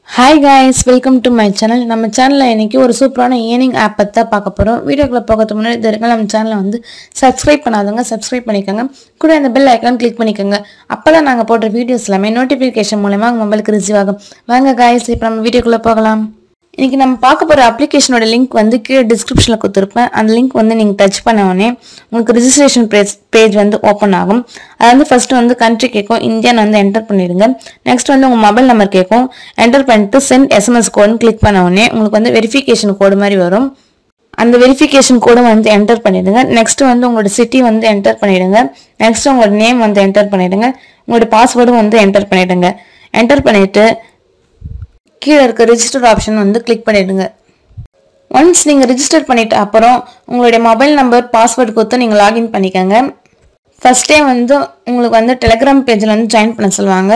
hi guys welcome to my channel நம்ம சேனலில் இன்னைக்கு ஒரு சூப்பரான ஏர்னிங் ஆப் பற்றி தான் பார்க்க போகிறோம் வீடியோக்குள்ள போகிறதுக்கு முன்னாடி இது வரைக்கும் நம்ம சேனலை வந்து சப்ஸ்கிரைப் பண்ணாதவங்க சப்ஸ்கிரைப் பண்ணிக்கோங்க கூட இந்த பெல் ஐக்கான் கிளிக் பண்ணிக்கோங்க அப்போ தான் நாங்கள் போடுற வீடியோஸ் எல்லாமே நோட்டிஃபிகேஷன் மூலமாக உங்கள் மொபைலுக்கு ரிசீவ் ஆகும் வாங்க காய்ஸ் இப்போ நம்ம வீடியோக்குள்ளே போகலாம் இன்னைக்கு நம்ம பார்க்க போகிற அப்ளிகேஷனோட லிங்க் வந்து கீழே டிஸ்கிரிப்ஷனில் கொடுத்துருப்பேன் அந்த லிங்க் வந்து நீங்கள் டச் பண்ண உடனே உங்களுக்கு ரிஜிஸ்ட்ரேஷன் பேஜ் பேஜ் வந்து ஓப்பன் ஆகும் அது வந்து ஃபர்ஸ்ட் வந்து கண்ட்ரி கேட்கும் இந்தியான்னு வந்து என்டர் பண்ணிடுங்க நெக்ஸ்ட் வந்து உங்கள் மொபைல் நம்பர் கேட்கும் என்டர் பண்ணிட்டு சென்ட் எஸ்எம்எஸ் கோடுன்னு கிளிக் பண்ண உடனே உங்களுக்கு வந்து வெரிஃபிகேஷன் கோடு மாதிரி வரும் அந்த வெரிஃபிகேஷன் கோடை வந்து என்டர் பண்ணிடுங்க நெக்ஸ்ட் வந்து உங்களோட சிட்டி வந்து என்டர் பண்ணிடுங்க நெக்ஸ்ட் உங்களோட நேம் வந்து என்டர் பண்ணிடுங்க உங்களோட பாஸ்வேர்டும் வந்து என்டர் பண்ணிடுங்க என்டர் பண்ணிட்டு கீழே இருக்க ரிஜிஸ்டர் ஆப்ஷன் வந்து கிளிக் பண்ணிடுங்க ஒன்ஸ் நீங்கள் ரிஜிஸ்டர் பண்ணிட்ட அப்புறம் உங்களுடைய மொபைல் நம்பர் பாஸ்வேர்டு கொடுத்து நீங்கள் லாகின் பண்ணிக்கோங்க ஃபர்ஸ்ட் டே வந்து உங்களுக்கு வந்து டெலிகிராம் பேஜில் வந்து ஜாயின் பண்ண சொல்லுவாங்க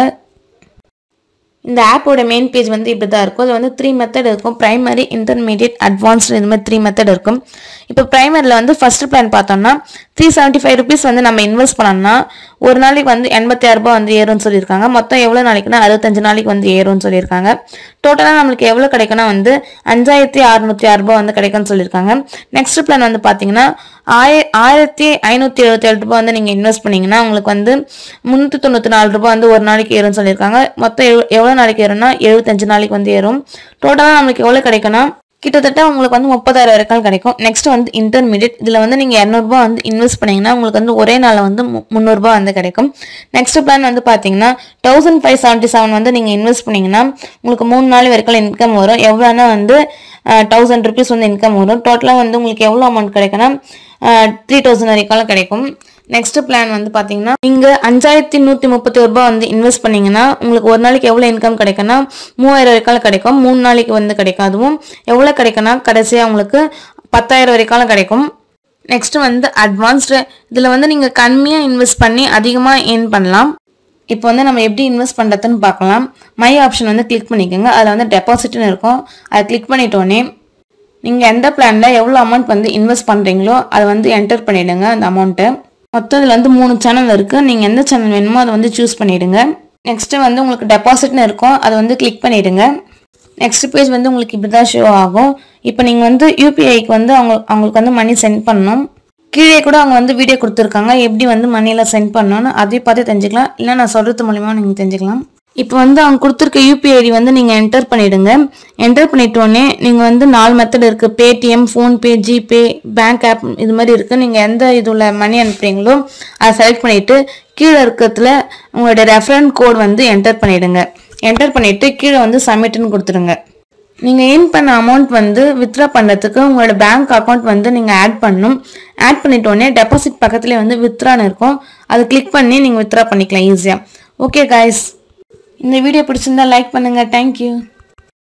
இந்த ஆப்போட மெயின் பேஜ் வந்து இப்படி தான் இருக்கும் இது வந்து த்ரீ மெத்தட் இருக்கும் பிரைமரி இன்டர்மீடியட் அட்வான்ஸ்டு இது மாதிரி த்ரீ மெத்தட் இருக்கும் இப்போ பிரைமரியில் வந்து ஃபர்ஸ்ட் பிளான் பார்த்தோம்னா த்ரீ செவன்ட்டி ஃபைவ் ருபீஸ் வந்து நம்ம இன்வெஸ்ட் பண்ணோம்னா ஒரு நாளைக்கு வந்து எண்பத்தி ஆறு ரூபாய் வந்து ஏறும்னு சொல்லியிருக்காங்க மொத்தம் எவ்வளோ நாளைக்குன்னா அறுபத்தஞ்சு நாளைக்கு வந்து ஏறும்னு சொல்லியிருக்காங்க டோட்டலாக நம்மளுக்கு எவ்வளோ கிடைக்கும்னா வந்து அஞ்சாயிரத்தி அறுநூத்தி ஆறு ரூபாய் வந்து கிடைக்கும்னு சொல்லியிருக்காங்க நெக்ஸ்ட் பிளான் வந்து பார்த்தீங்கன்னா ஆய ஆயிரத்தி ஐநூற்றி எழுபத்தி ஏழு ரூபாய் வந்து நீங்கள் இன்வெஸ்ட் பண்ணீங்கன்னா உங்களுக்கு வந்து முந்நூற்றி தொண்ணூற்றி நாலு ரூபாய் வந்து ஒரு நாளைக்கு ஏறும்னு சொல்லியிருக்காங்க மொத்தம் எவ்வளோ எவ்வளோ நாளைக்கு ஏறும்னா எழுபத்தஞ்சு நாளைக்கு வந்து ஏறும் டோட்டலாக நம்மளுக்கு எவ்வளோ கிடைக்கும்னா கிட்டத்தட்ட உங்களுக்கு வந்து முப்பதாயிரம் வரைக்கும் கிடைக்கும் நெக்ஸ்ட் வந்து இன்டர்மீடியட் இதில் வந்து நீங்கள் இரநூறுபா வந்து இன்வெஸ்ட் பண்ணீங்கன்னா உங்களுக்கு வந்து ஒரே நாளில் வந்து மு- முந்நூறுபா வந்து கிடைக்கும் நெக்ஸ்ட் பிளான் வந்து பார்த்தீங்கன்னா தௌசண்ட் ஃபைவ் செவன்ட்டி செவன் வந்து நீங்கள் இன்வெஸ்ட் பண்ணீங்கன்னா உங்களுக்கு மூணு நாள் வரைக்கும் இன்கம் வரும் எவ்வளோனா வந்து தௌசண்ட் ருபீஸ் வந்து இன்கம் வரும் டோட்டலாக வந்து உங்களுக்கு எவ்வளோ அமௌண்ட் கிடைக்கும்னா த்ரீ தௌசண்ட் வரைக்கும் கிடைக்கும் நெக்ஸ்ட் பிளான் வந்து பார்த்தீங்கன்னா நீங்கள் அஞ்சாயிரத்தி நூற்றி முப்பத்தி ஒரு ரூபாய் வந்து இன்வெஸ்ட் பண்ணீங்கன்னா உங்களுக்கு ஒரு நாளைக்கு எவ்வளோ இன்கம் கிடைக்கும்னா மூவாயிரம் வரைக்கும் கிடைக்கும் மூணு நாளைக்கு வந்து கிடைக்கும் அதுவும் எவ்வளோ கிடைக்கும்னா கடைசியாக உங்களுக்கு பத்தாயிரம் வரைக்கும் கிடைக்கும் நெக்ஸ்ட் வந்து அட்வான்ஸ்டு இதில் வந்து நீங்கள் கம்மியாக இன்வெஸ்ட் பண்ணி அதிகமாக ஏர்ன் பண்ணலாம் இப்போ வந்து நம்ம எப்படி இன்வெஸ்ட் பண்ணுறதுன்னு பார்க்கலாம் மை ஆப்ஷன் வந்து கிளிக் பண்ணிக்கோங்க அதில் வந்து டெபாசிட்னு இருக்கும் அதை கிளிக் பண்ணிட்டோன்னே நீங்கள் எந்த பிளானில் எவ்வளோ அமௌண்ட் வந்து இன்வெஸ்ட் பண்ணுறீங்களோ அதை வந்து என்டர் பண்ணிவிடுங்க அந்த அமௌண்ட்டை மொத்தம் இதில் வந்து மூணு சேனல் இருக்குது நீங்கள் எந்த சேனல் வேணுமோ அதை வந்து சூஸ் பண்ணிவிடுங்க நெக்ஸ்ட்டு வந்து உங்களுக்கு டெபாசிட்னு இருக்கும் அதை வந்து கிளிக் பண்ணிவிடுங்க நெக்ஸ்ட் பேஜ் வந்து உங்களுக்கு இப்படி தான் ஷோ ஆகும் இப்போ நீங்கள் வந்து யூபிஐக்கு வந்து அவங்க அவங்களுக்கு வந்து மணி சென்ட் பண்ணணும் கீழே கூட அவங்க வந்து வீடியோ கொடுத்துருக்காங்க எப்படி வந்து மணியில் சென்ட் பண்ணணும்னு அதையும் பார்த்து தெரிஞ்சுக்கலாம் இல்லை நான் சொல்கிறது மூலிமா நீங்கள் தெரிஞ்சுக்கலாம் இப்போ வந்து அவங்க கொடுத்துருக்க யூபிஐ ஐடி வந்து நீங்கள் என்டர் பண்ணிடுங்க என்டர் பண்ணிட்டோடனே நீங்கள் வந்து நாலு மெத்தட் இருக்குது Paytm PhonePe GPay bank app இது மாதிரி இருக்குது நீங்கள் எந்த இதில் மணி அனுப்புறீங்களோ அதை செலக்ட் பண்ணிவிட்டு கீழே இருக்கிறதுல உங்களுடைய ரெஃபரன் கோட் வந்து என்டர் பண்ணிடுங்க என்டர் பண்ணிவிட்டு கீழே வந்து சப்மிட்னு கொடுத்துருங்க நீங்கள் ஏர்ன் பண்ண அமௌண்ட் வந்து வித்ட்ரா பண்ணுறதுக்கு உங்களோட பேங்க் அக்கௌண்ட் வந்து நீங்கள் ஆட் பண்ணணும் ஆட் பண்ணிட்டோடனே டெபாசிட் பக்கத்துலேயே வந்து வித்ரான்னு இருக்கும் அதை கிளிக் பண்ணி நீங்கள் வித்ரா பண்ணிக்கலாம் ஈஸியாக ஓகே காய்ஸ் இந்த வீடியோ பிடிச்சிருந்தா லைக் பண்ணுங்கள் தேங்க்யூ